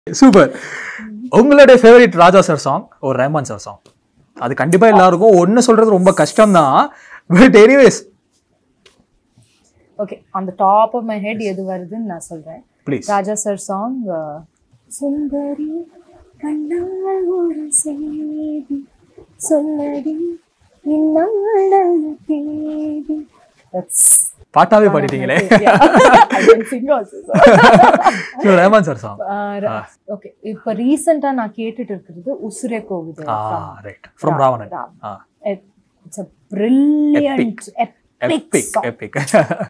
Super உங்களுடைய favourite ராஜா sir song ஒரு Rahman sir song அது கண்டிப்பா எல்லாருக்கும் ஒன்னு சொல்றது ரொம்ப கஷ்டம் தான் பட் எனிவேஸ் ஓகே அந்த டாப் ஆஃப் மை ஹெட் எது வருதுன்னு நான் சொல்றேன் ப்ளீஸ் ராஜா சார் சாங் சுந்தரி கண்ணால் ஒரு செய்தி சொல்லடி இந்நாள் தேதி That's பாட்டாவே பாடிட்டீங்களே I can sing also. So, Rahman sir song okay இப்போ ரீசெண்டா நான் கேட்டுட்டு இருக்கிறது உசுரே போகுது ah right from Raavanan Ram. Ah it's a brilliant epic Epic